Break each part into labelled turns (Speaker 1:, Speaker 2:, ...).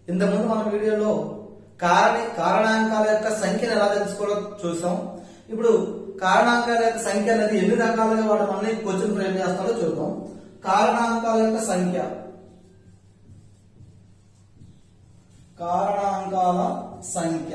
Speaker 1: ఇంతకుముందు మన వీడియోలో కారణి కారణాంకాల యొక్క సంఖ్యను ఎలా తెలుసుకోవాలో చూసాం ఇప్పుడు కారణాంకాల యొక్క సంఖ్య అనేది ఎన్ని రకాలుగా వాడు మనల్ని క్వశ్చన్ ఫ్రేమ్ చేస్తారో చూద్దాం కారణాంకాల యొక్క సంఖ్య కారణాంకాల సంఖ్య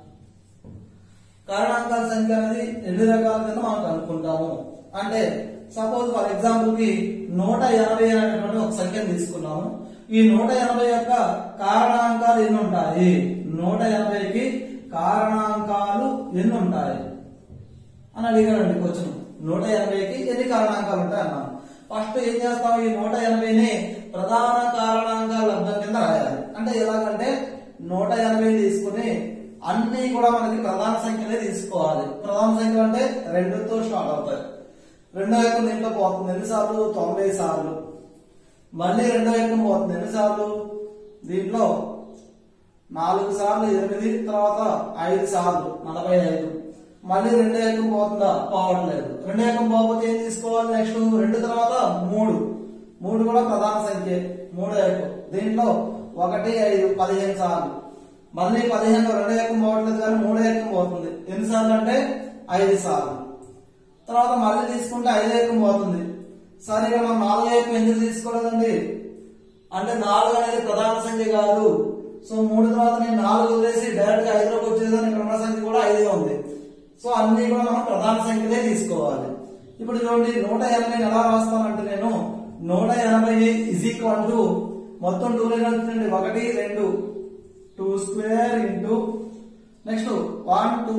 Speaker 1: కారణాంకాల సంఖ్య అనేది ఎన్ని రకాల కింద మనం కనుక్కుంటాము అంటే సపోజ్ ఫర్ ఎగ్జాంపుల్ కి నూట ఎనభై అనేటువంటి ఒక సంఖ్యను తీసుకున్నాము ఈ నూట ఎనభై యొక్క కారణాంకాలు ఎన్ని ఉంటాయి నూట ఎనభైకి కారణాంకాలు ఎన్ని ఉంటాయి అని అడిగాడండి క్వశ్చన్ నూట ఎనభైకి ఎన్ని కారణాంకాలు ఉంటాయి అన్నాను ఫస్ట్ ఏం చేస్తాం ఈ నూట ఎనభైని ప్రధాన కారణాంకాల లబ్ధం కింద రాయాలి అంటే ఎలాగంటే నూట ఎనభై తీసుకుని అన్ని కూడా మనకి ప్రధాన సంఖ్యలే తీసుకోవాలి ప్రధాన సంఖ్యలు అంటే రెండుతో స్టార్ట్ అవుతాయి రెండో యొక్క దీంట్లో పోతుంది ఎన్నిసార్లు తొంభై సార్లు మళ్ళీ రెండో యొక్క పోతుంది ఎన్నిసార్లు దీంట్లో నాలుగు సార్లు ఎనిమిది తర్వాత ఐదు సార్లు నలభై ఐదు మళ్ళీ రెండు ఏకం పోతుందా పోవట్లేదు రెండు ఏకం పోకపోతే ఏం తీసుకోవాలి నెక్స్ట్ రెండు తర్వాత మూడు మూడు కూడా ప్రధాన సంఖ్య మూడు ఏకం దీంట్లో ఒకటి ఐదు పదిహేను సార్లు మళ్ళీ పదిహేను రెండు ఏకం పోవట్లేదు కానీ మూడు ఏకం పోతుంది ఎన్నిసార్లు అంటే ఐదు సార్లు తర్వాత మళ్ళీ తీసుకుంటే ఐదు ఏకం పోతుంది సరే ఇక్కడ మనం నాలుగు ఏకం ఎందుకు తీసుకోలేదండి అంటే నాలుగు అనేది ప్రధాన సంఖ్య కాదు సో మూడు తర్వాత నేను నాలుగు వదిలేసి డైరెక్ట్ గా ఐదులోకి వచ్చేదాన్ని ఇక్కడ ఉన్న సంఖ్య కూడా ఐదే ఉంది సో అన్ని కూడా మనం ప్రధాన సంఖ్యలే తీసుకోవాలి ఇప్పుడు చూడండి నూట ఎనభై ఎలా రాస్తానంటే నేను నూట ఎనభై ఇజ్ ఈక్వల్ టు మొత్తం టూ కలిపించండి ఒకటి రెండు two square into next one two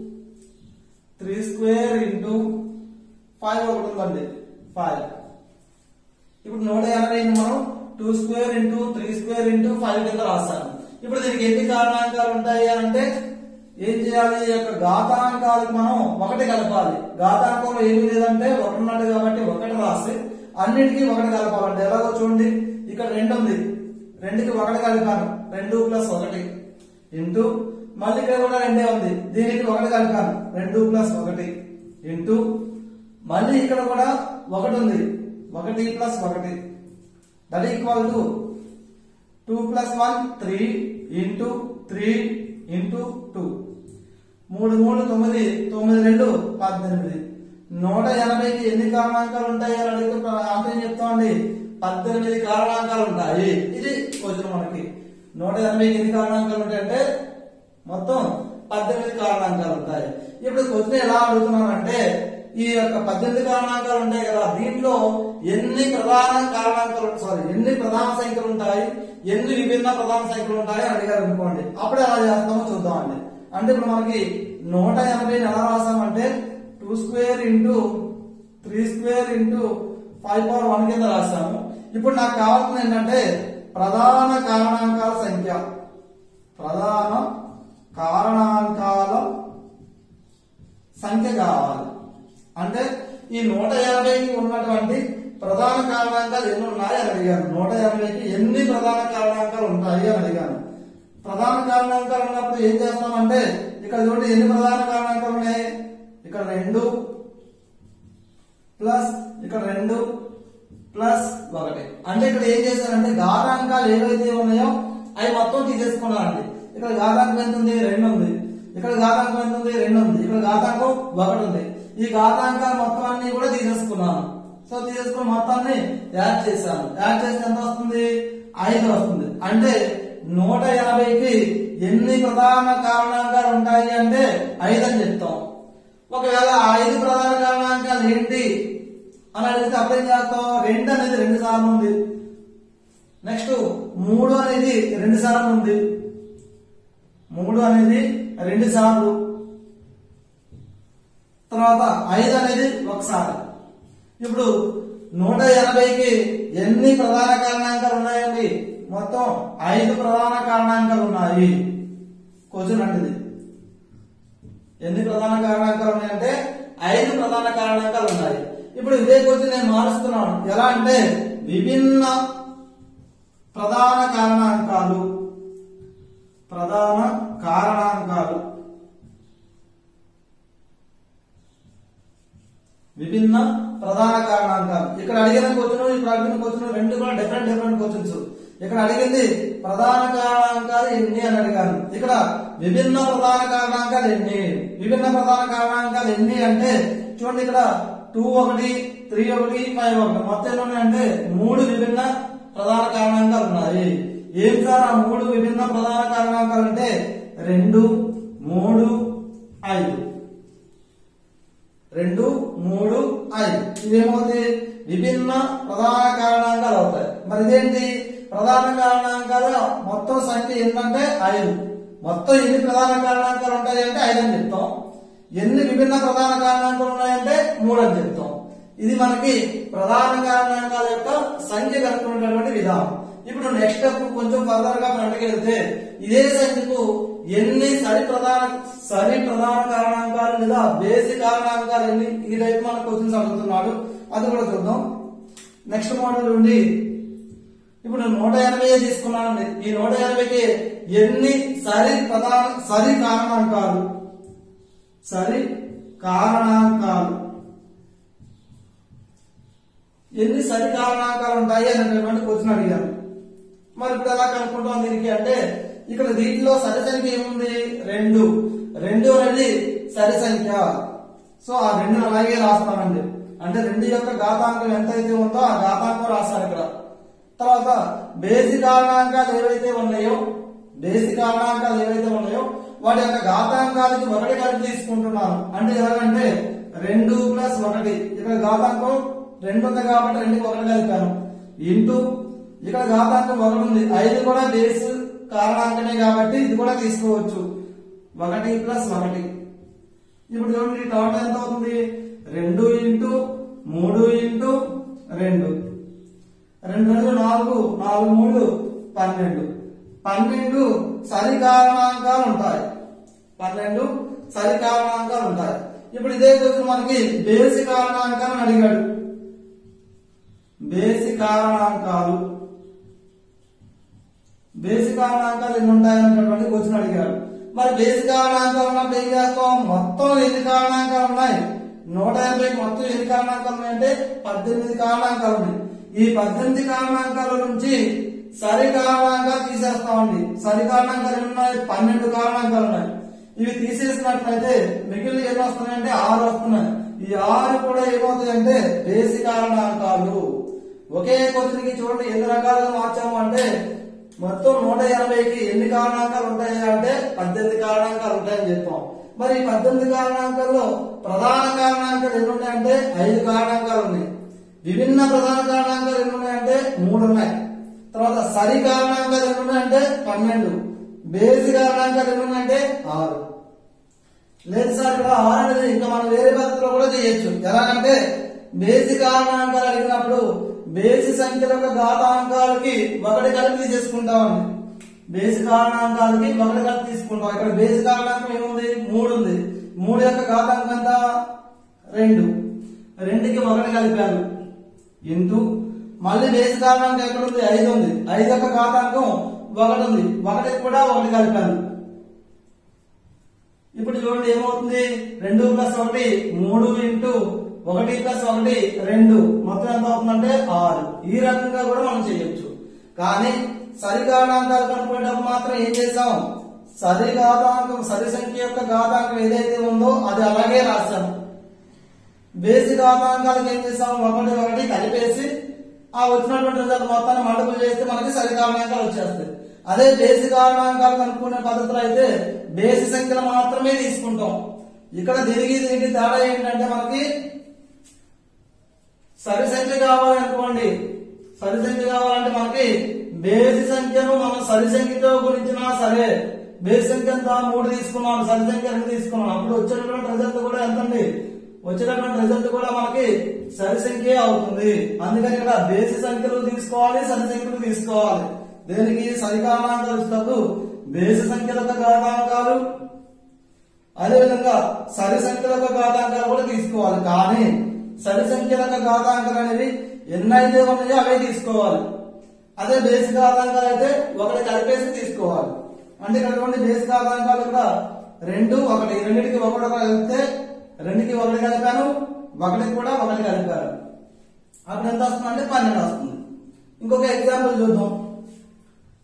Speaker 1: three square into five ఒకటి ఉందండి ఫైవ్ ఇప్పుడు నూట ఎనభై మనం two square into three square into five కింద రాస్తాను ఇప్పుడు దీనికి ఎన్ని కారణాంకాలు ఉంటాయి అంటే ఏం చేయాలి ఈ యొక్క ఘాతాంకాలకు మనం ఒకటి కలపాలి ఘాతాంకంలో ఏమి లేదంటే ఒకటి ఉన్నట్టు కాబట్టి ఒకటి రాసి అన్నిటికీ ఒకటి కలపాలంటే ఎలాగో చూడండి ఇక్కడ రెండు ఉంది రెండుకి ఒకటి కలిపాను రెండు ప్లస్ ఒకటి ఇంటూ మళ్ళీ ఇక్కడ కూడా రెండే ఉంది దీనికి ఒకటి కలిపాను రెండు ప్లస్ ఒకటి ఇంటూ మళ్ళీ ఇక్కడ కూడా ఒకటి ఉంది ఒకటి ప్లస్ ఒకటి that equal to two plus one three into three into two మూడు మూడు తొమ్మిది తొమ్మిది రెండు పద్దెనిమిది నూట ఎనభైకి ఎన్ని కారణాంకాలు ఉంటాయి అని అడిగితే అంటే చెప్తామండి పద్దెనిమిది కారణాంకాలు ఉంటాయి ఇది క్వశ్చన్ మనకి నూట ఎనభైకి ఎన్ని కారణాంకాలు ఉంటాయి అంటే మొత్తం పద్దెనిమిది కారణాంకాలు ఉంటాయి ఇప్పుడు క్వశ్చన్ ఎలా అడుగుతున్నానంటే ఈ యొక్క పద్దెనిమిది కారణాంకాలు ఉంటాయి కదా దీంట్లో ఎన్ని ప్రధాన కారణాంకాలు సారీ ఎన్ని ప్రధాన సంఖ్యలు ఉంటాయి ఎన్ని విభిన్న ప్రధాన సంఖ్యలు ఉంటాయి అని అడిగారు అనుకోండి అప్పుడు ఎలా చేస్తామో చూద్దామండి అంటే ఇప్పుడు మనకి నూట ఎనభై ఎలా రాసామంటే two square into three square into five power one కింద రాసాము ఇప్పుడు నాకు కావాల్సింది ఏంటంటే ప్రధాన కారణాంకాల సంఖ్య ప్రధాన కారణాంకాల సంఖ్య కావాలి అంటే ఈ నూట యాభైకి ఉన్నటువంటి ప్రధాన కారణాంకాలు ఎన్ని ఉన్నాయి అని అడిగాను నూట యాభైకి ఎన్ని ప్రధాన కారణాంకాలు ఉంటాయి అని అడిగాను ప్రధాన కారణాంకాలు ఉన్నప్పుడు ఏం చేస్తామంటే ఇక్కడ చూడండి ఎన్ని ప్రధాన కారణాంకాలు ఉన్నాయి ఇక్కడ రెండు ప్లస్ ఇక్కడ రెండు ప్లస్ ఒకటి అంటే ఇక్కడ ఏం చేశానంటే ఘాతాంకాలు ఏవైతే ఉన్నాయో అవి మొత్తం తీసేసుకున్నానండి ఇక్కడ ఘాతాంకం ఎంత ఉంది రెండు ఉంది ఇక్కడ ఘాతాంకం ఎంత ఉంది రెండు ఉంది ఇక్కడ ఘాతాంకం ఒకటి ఉంది ఈ ఘాతాంకాలు మొత్తం అన్ని కూడా తీసేసుకున్నాను సో తీసేసుకున్న మొత్తాన్ని యాడ్ చేశాను యాడ్ చేస్తే ఎంత వస్తుంది ఐదు వస్తుంది అంటే నూట ఎనభైకి ఎన్ని ప్రధాన కారణాంకాలు ఉంటాయి అంటే ఐదు అని చెప్తాం ఒకవేళ ఆ ఐదు ప్రధాన కారణాంకాలు ఏంటి అని అడిగితే అప్పుడు ఏం చేస్తాం రెండు అనేది రెండు సార్లు ఉంది నెక్స్ట్ మూడు అనేది రెండు సార్లు ఉంది మూడు అనేది రెండు సార్లు తర్వాత ఐదు అనేది ఒకసారి ఇప్పుడు నూట ఎనభైకి ఎన్ని ప్రధాన కారణాంకాలు ఉన్నాయండి మొత్తం ఐదు ప్రధాన కారణాంకాలు ఉన్నాయి క్వశ్చన్ అంటే ఇది ఎన్ని ప్రధాన కారణాంకాలు ఉన్నాయంటే ఐదు ప్రధాన కారణాంకాలు ఉన్నాయి ఇప్పుడు ఇదే క్వశ్చన్ నేను మారుస్తున్నాను ఎలా అంటే విభిన్న ప్రధాన కారణాంకాలు ప్రధాన కారణాంకాలు విభిన్న ప్రధాన కారణాంకాలు ఇక్కడ అడిగిన క్వశ్చన్ ఇక్కడ అడిగిన క్వశ్చన్ రెండు కూడా డిఫరెంట్ డిఫరెంట్ క్వశ్చన్స్ ఇక్కడ అడిగింది ప్రధాన కారణాంకాలు ఎన్ని అని అడిగాను ఇక్కడ విభిన్న ప్రధాన కారణాంకాలు ఎన్ని విభిన్న ప్రధాన కారణాంకాలు ఎన్ని అంటే చూడండి ఇక్కడ టూ ఒకటి త్రీ ఒకటి ఫైవ్ ఒకటి మొత్తం ఎన్ని ఉన్నాయంటే మూడు విభిన్న ప్రధాన కారణాంకాలు ఉన్నాయి ఏం సార్ ఆ మూడు విభిన్న ప్రధాన కారణాంకాలు అంటే రెండు మూడు ఐదు రెండు మూడు ఐదు ఇవేమవుతాయి విభిన్న ప్రధాన కారణాంకాలు అవుతాయి మరి ఇదేంటి ప్రధాన కారణాంకాలు మొత్తం సంఖ్య ఏంటంటే ఐదు మొత్తం ఎన్ని ప్రధాన కారణాంకాలు ఉంటాయి అంటే ఐదు అని చెప్తాం ఎన్ని విభిన్న ప్రధాన కారణాంకాలు ఉన్నాయంటే మూడు అని చెప్తాం ఇది మనకి ప్రధాన కారణాంకాల యొక్క సంఖ్య కనుక్కునేటటువంటి విధానం ఇప్పుడు నెక్స్ట్ స్టెప్ కొంచెం ఫర్దర్ గా ఫ్రంట్కి వెళ్తే ఇదే సంఖ్యకు ఎన్ని సరి ప్రధాన సరి ప్రధాన కారణాంకాలు లేదా బేసి కారణాంకాలు ఎన్ని ఈ టైప్ మన క్వశ్చన్స్ అడుగుతున్నాడు అది కూడా చూద్దాం నెక్స్ట్ మోడల్ నుండి ఇప్పుడు నూట ఎనభై తీసుకున్నానండి ఈ నూట ఎనభైకి ఎన్ని సరి ప్రధాన సరి కారణాంకాలు సరి కారణాంకాలు ఎన్ని సరి కారణాంకాలు ఉంటాయి అనేటువంటి క్వశ్చన్ అడిగాను మరి ఇప్పుడు ఎలా కనుక్కుంటాం దీనికి అంటే ఇక్కడ దీంట్లో సరి సంఖ్య ఏముంది రెండు రెండు అనేది సరి సంఖ్య సో ఆ రెండు అలాగే రాస్తామండి అంటే రెండు యొక్క ఘాతాంకం ఎంత అయితే ఉందో ఆ ఘాతాంకం రాస్తారు ఇక్కడ తర్వాత బేసి కారణాంకాలు ఏవైతే ఉన్నాయో బేసి కారణాంకాలు ఏవైతే ఉన్నాయో వాటి యొక్క ఘాతాంకాలకి ఒకటి కలిపి తీసుకుంటున్నాను అంటే ఎలాగంటే రెండు ప్లస్ ఒకటి ఇక్కడ ఘాతాంకం రెండు ఉంది కాబట్టి రెండుకి ఒకటి కలిపాను ఇంటూ ఇక్కడ ఘాతాంకం ఒకటి ఉంది ఐదు కూడా బేస్ కారణాంకమే కాబట్టి ఇది కూడా తీసుకోవచ్చు ఒకటి ప్లస్ ఒకటి ఇప్పుడు చూడండి టోటల్ ఎంత అవుతుంది రెండు ఇంటూ మూడు ఇంటూ రెండు రెండు రెండు నాలుగు నాలుగు మూడు పన్నెండు పన్నెండు సరి కారణాంకాలు ఉంటాయి పన్నెండు సరి కారణాంకాలు ఉంటాయి ఇప్పుడు ఇదే క్వశ్చన్ మనకి బేసి కారణాంకాలను అడిగాడు బేసి కారణాంకాలు బేసి కారణాంకాలు ఎన్ని ఉంటాయన్నటువంటి క్వశ్చన్ అడిగారు మరి బేసి కారణాంకాలు ఉన్నప్పుడు ఏం చేస్తాం మొత్తం ఎన్ని కారణాంకాలు ఉన్నాయి నూట యాభై మొత్తం ఎన్ని కారణాంకాలు ఉన్నాయంటే పద్దెనిమిది కారణాంకాలు ఉన్నాయి ఈ పద్దెనిమిది కారణాంకాల నుంచి సరి కారణాంకాలు తీసేస్తామండి సరి కారణాంకాలు ఎన్ని ఉన్నాయి పన్నెండు కారణాంకాలు ఉన్నాయి ఇవి తీసేసినట్లయితే మిగిలిన ఎన్ని వస్తున్నాయంటే ఆరు వస్తున్నాయి ఈ ఆరు కూడా ఏమవుతాయంటే బేసి కారణాంకాలు ఒకే క్వశ్చన్ కి చూడండి ఎన్ని రకాలుగా మార్చాము అంటే మొత్తం నూట ఎనభైకి ఎన్ని కారణాంకాలు ఉంటాయి అంటే పద్దెనిమిది కారణాంకాలు ఉంటాయని చెప్పాం మరి ఈ పద్దెనిమిది కారణాంకాల్లో ప్రధాన కారణాంకాలు ఎన్ని ఉన్నాయంటే ఐదు కారణాంకాలు ఉన్నాయి విభిన్న ప్రధాన కారణాంకాలు ఎన్ని ఉన్నాయంటే మూడు ఉన్నాయి తర్వాత సరి కారణాంకాలు ఎన్ని ఉన్నాయంటే పన్నెండు బేసి కారణాంకాలు ఎన్ని ఉన్నాయంటే ఆరు లేదు సార్ ఇక్కడ ఆరు అనేది ఇంకా మనం వేరే పద్ధతిలో కూడా చేయొచ్చు ఎలాగంటే బేసి కారణాంకాలు అడిగినప్పుడు బేసి సంఖ్యల యొక్క ఘాతాంకాలకి ఒకటి కలిపి తీసేసుకుంటామండి బేసి కారణాంకాలకి ఒకటి కలిపి తీసుకుంటాం ఇక్కడ బేసి కారణాంకం ఏముంది మూడు ఉంది మూడు యొక్క ఘాతాంకం ఎంత రెండు రెండుకి ఒకటి కలిపారు ఇంటూ మళ్ళీ బేసి కారణాంకం ఎక్కడ ఉంది ఐదు ఉంది ఐదు యొక్క ఘాతాంకం ఒకటి ఉంది ఒకటికి కూడా ఒకటి కలిపాను ఇప్పుడు చూడండి ఏమవుతుంది రెండు ప్లస్ ఒకటి మూడు ఇంటూ ఒకటి ప్లస్ ఒకటి రెండు మొత్తం ఎంత అవుతుందంటే ఆరు ఈ రకంగా కూడా మనం చేయొచ్చు కానీ సరి కారణాంకాలు కనుక్కునేటప్పుడు మాత్రం ఏం చేసాం సరి ఘాతాంకం సరి సంఖ్య యొక్క ఘాతాంకం ఏదైతే ఉందో అది అలాగే రాశాము బేసి ఘాతాంకాలకు ఏం చేసాం ఒకటి ఒకటి కలిపేసి ఆ వచ్చినటువంటి రిజల్ట్ మొత్తాన్ని మల్టిపుల్ చేస్తే మనకి సరి కారణాంకాలు వచ్చేస్తాయి అదే బేసి కారణాంకాలు కనుక్కునే పద్ధతిలో అయితే బేసి సంఖ్యలు మాత్రమే తీసుకుంటాం ఇక్కడ తిరిగి దీనికి తేడా ఏంటంటే మనకి సరి సంఖ్య కావాలి అనుకోండి సరి సంఖ్య కావాలంటే మనకి బేసి సంఖ్యను మనం సరి సంఖ్యతో గురించినా సరే బేసి సంఖ్య ఎంత మూడు తీసుకున్నాం సరి సంఖ్య రెండు తీసుకున్నాం అప్పుడు వచ్చేటటువంటి రిజల్ట్ కూడా ఎంత అండి వచ్చేటటువంటి రిజల్ట్ కూడా మనకి సరి సంఖ్య అవుతుంది అందుకని ఇక్కడ బేసి సంఖ్యలు తీసుకోవాలి సరి సంఖ్యలు తీసుకోవాలి దేనికి సరి కారణాంకాలు ఇస్తూ బేసి సంఖ్యల ఘాతాంకాలు అదేవిధంగా సరి సంఖ్యల ఘాతాంకాలు కూడా తీసుకోవాలి కానీ సరి సంఖ్యల ఘాతాంకాలు అనేవి ఎన్నైతే ఉన్నాయో అవే తీసుకోవాలి అదే బేసి ఘాతాంకాలు అయితే ఒకటి కలిపేసి తీసుకోవాలి అంటే ఇక్కడ చూడండి బేసి ఘాతాంకాలు కూడా రెండు ఒకటి రెండింటికి ఒకటి ఒకటి కలిపితే రెండుకి ఒకటి కలిపాను ఒకటికి కూడా ఒకటి కలిపాను అప్పుడు ఎంత వస్తుంది అంటే పన్నెండు వస్తుంది ఇంకొక ఎగ్జాంపుల్ చూద్దాం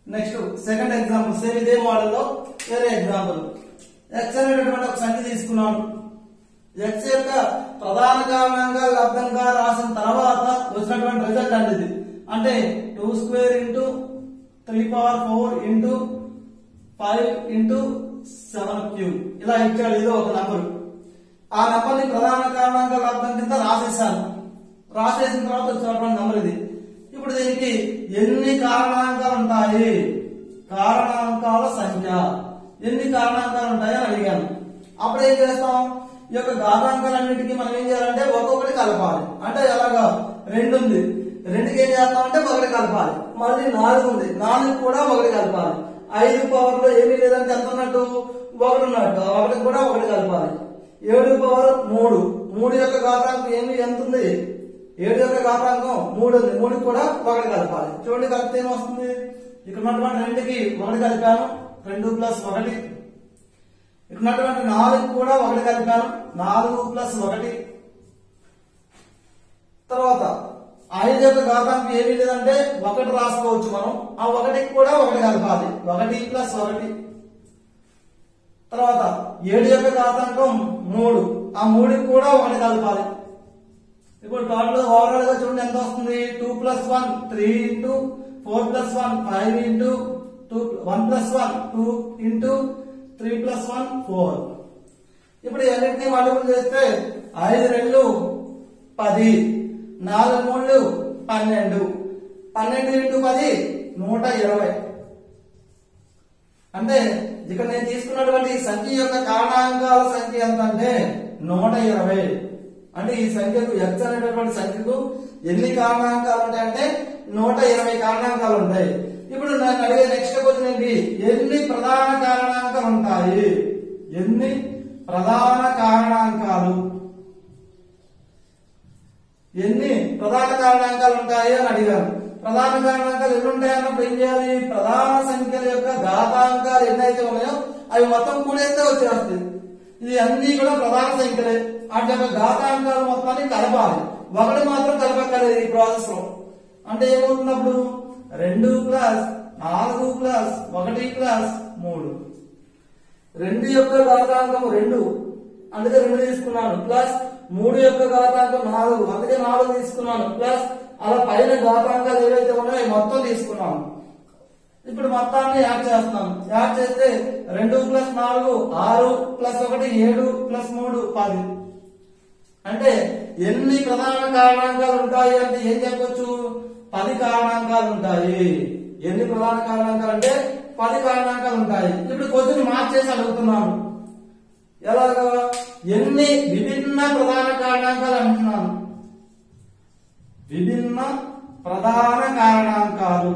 Speaker 1: నెక్స్ట్ సెకండ్ ఎగ్జాంపుల్ సేమ్ ఇదే మోడల్ లో వేరే ఎగ్జాంపుల్ ఎక్స్ అనేటటువంటి ఒక సంఖ్య తీసుకున్నాను ఎక్స్ యొక్క ప్రధాన కారణంగా లబ్ధంగా రాసిన తర్వాత వచ్చినటువంటి రిజల్ట్ అంటే ఇది అంటే two square into three power four into five into seven cube ఇలా ఇచ్చాడు ఇది ఒక నంబర్ ఆ నంబర్ ని ప్రధాన కారణంగా లబ్ధం కింద రాసేసాను రాసేసిన తర్వాత వచ్చినటువంటి నంబర్ ఇది ఇప్పుడు దీనికి ఎన్ని కారణాంకాలు ఉంటాయి కారణాంకాల సంఖ్య ఎన్ని కారణాంకాలు ఉంటాయి అని అడిగాను అప్పుడు ఏం చేస్తాం ఈ యొక్క ఘాతాంకాలన్నిటికీ మనం ఏం చేయాలంటే ఒక్కొక్కటి కలపాలి అంటే ఎలాగా రెండు ఉంది రెండుకి ఏం చేస్తామంటే ఒకటి కలపాలి మళ్ళీ నాలుగు ఉంది నాలుగు కూడా ఒకటి కలపాలి ఐదు పవర్ లో ఏమీ లేదంటే ఎంత ఉన్నట్టు ఒకటి ఉన్నట్టు ఆ ఒకటి కూడా ఒకటి కలపాలి ఏడు పవర్ మూడు మూడు యొక్క ఘాతాంకం ఏమి ఎంత ఉంది ఏడు యొక్క ఘాతాంకం మూడు ఉంది మూడు కూడా ఒకటి కలపాలి చూడండి కలిపితే ఏమొస్తుంది ఇక్కడ ఉన్నటువంటి రెండుకి ఒకటి కలిపాను రెండు ప్లస్ ఒకటి ఇక్కడ ఉన్నటువంటి నాలుగు కూడా ఒకటి కలిపాను నాలుగు ప్లస్ ఒకటి తర్వాత ఐదు యొక్క ఘాతాంకం ఏమీ లేదంటే ఒకటి రాసుకోవచ్చు మనం ఆ ఒకటికి కూడా ఒకటి కలపాలి ఒకటి ప్లస్ ఒకటి తర్వాత ఏడు యొక్క ఘాతాంకం మూడు ఆ మూడుకి కూడా ఒకటి కలపాలి ఇప్పుడు టోటల్ ఓవరాల్ గా చూడండి ఎంత వస్తుంది two plus one three into four plus one five into two one plus one two into three plus one four ఇప్పుడు అన్నింటినీ మల్టిపుల్ చేస్తే ఐదు రెండు పది నాలుగు మూడు పన్నెండు పన్నెండు ఇంటూ పది నూట ఇరవై అంటే ఇక్కడ నేను తీసుకున్నటువంటి ఈ సంఖ్య యొక్క కారణాంకాల సంఖ్య ఎంత అంటే నూట ఇరవై అంటే ఈ సంఖ్యకు ఎక్స్ అనేటటువంటి సంఖ్యకు ఎన్ని కారణాంకాలు ఉంటాయంటే నూట ఇరవై కారణాంకాలు ఉంటాయి ఇప్పుడు నన్ను అడిగే నెక్స్ట్ క్వశ్చన్ ఏంటి ఎన్ని ప్రధాన కారణాంకాలు ఉంటాయి ఎన్ని ప్రధాన కారణాంకాలు ఎన్ని ప్రధాన కారణాంకాలు ఉంటాయి అని అడిగాను ప్రధాన కారణాంకాలు ఎన్ని ఉంటాయి అన్నప్పుడు ఏం చేయాలి ప్రధాన సంఖ్యల యొక్క ఘాతాంకాలు ఎన్నైతే ఉన్నాయో అవి మొత్తం కూడేస్తే వచ్చేస్తుంది ఇది అన్ని కూడా ప్రధాన సంఖ్యలే వాటి యొక్క ఘాతాంకాలు మొత్తాన్ని కలపాలి ఒకటి మాత్రం కలపక్కర్లేదు ఈ ప్రాసెస్ లో అంటే ఏమవుతున్నప్పుడు రెండు ప్లస్ నాలుగు ప్లస్ ఒకటి ప్లస్ మూడు రెండు యొక్క ఘాతాంకం రెండు అందుకే రెండు తీసుకున్నాను ప్లస్ మూడు యొక్క ఘాతాంకం నాలుగు అందుకే నాలుగు తీసుకున్నాను ప్లస్ అలా పైన ఘాతాంకాలు ఏవైతే ఉన్నాయో అవి మొత్తం తీసుకున్నాను ఇప్పుడు మొత్తాన్ని యాడ్ చేస్తాం యాడ్ చేస్తే రెండు ప్లస్ నాలుగు ఆరు ప్లస్ ఒకటి ఏడు ప్లస్ మూడు పది అంటే ఎన్ని ప్రధాన కారణాంకాలు ఉంటాయి అంటే ఏం చెప్పొచ్చు పది కారణాంకాలు ఉంటాయి ఎన్ని ప్రధాన కారణాంకాలు అంటే పది కారణాంకాలు ఉంటాయి ఇప్పుడు క్వశ్చన్ మార్చేసి అడుగుతున్నాను ఎలాగా ఎన్ని విభిన్న ప్రధాన కారణాంకాలు అంటున్నాను విభిన్న ప్రధాన కారణాంకాలు